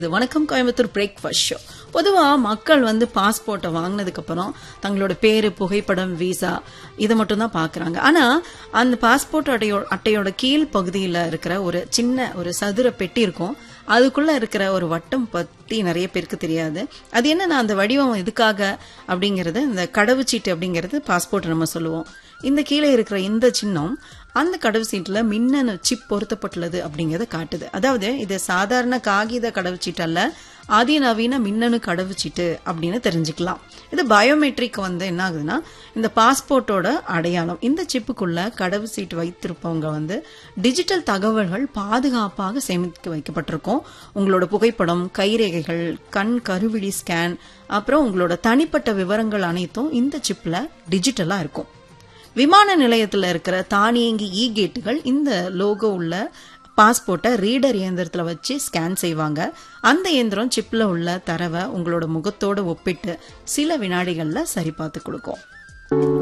இது வணக்கம் Coimbatore breakfast show பொதுவா மக்கள் வந்து பாஸ்போர்ட்டை வாங்கினதுக்கு அப்புறம் தங்களோட பேரு புகைப்படம் விசா இதை மட்டும் தான் பாக்குறாங்க ஆனா அந்த பாஸ்போர்ட் அட்டையோ அட்டையோட கீழ் பகுதியில இருக்கிற ஒரு சின்ன ஒரு சதுர பெட்டி இருக்கும் அதுக்குள்ள இருக்கிற ஒரு வட்டம் பத்தி நிறைய பேருக்கு தெரியாது அது என்னன்னா அந்த வடிவம் எதுக்காக அப்படிங்கறது இந்த கடவுச்சீட்டு அப்படிங்கிறது பாஸ்போர்ட் நம்ம சொல்லுவோம் இந்த கீழே இருக்கிற இந்த சின்னம் அந்த கடவுச்சீட்டுல மின்னணு சிப் பொருத்தப்பட்டுள்ளது அப்படிங்கறத காட்டுது அதாவது இது சாதாரண காகித கடவுச்சீட்டு அல்ல அதிநவீன மின்னணு கடவுச்சீட்டு அப்படின்னு தெரிஞ்சுக்கலாம் இது பயோமெட்ரிக் வந்து என்ன ஆகுதுன்னா இந்த பாஸ்போர்ட்டோட அடையாளம் இந்த சிப்புக்குள்ள கடவுச்சீட்டு வைத்திருப்பவங்க வந்து டிஜிட்டல் தகவல்கள் பாதுகாப்பாக சேமித்து வைக்கப்பட்டிருக்கும் உங்களோட புகைப்படம் கைரேகைகள் கண் கருவிழி ஸ்கேன் அப்புறம் உங்களோட தனிப்பட்ட விவரங்கள் அனைத்தும் இந்த சிப்ல டிஜிட்டலா இருக்கும் விமான நிலையத்தில் இருக்கிற தானியங்கி இ கேட்டுகள் இந்த லோகோ உள்ள பாஸ்போர்ட்டை ரீடர் இயந்திரத்தில் வச்சு ஸ்கேன் செய்வாங்க அந்த இயந்திரம் சிப்பில் உள்ள தரவை உங்களோட முகத்தோட ஒப்பிட்டு சில வினாடிகளில் சரி பார்த்து கொடுக்கும்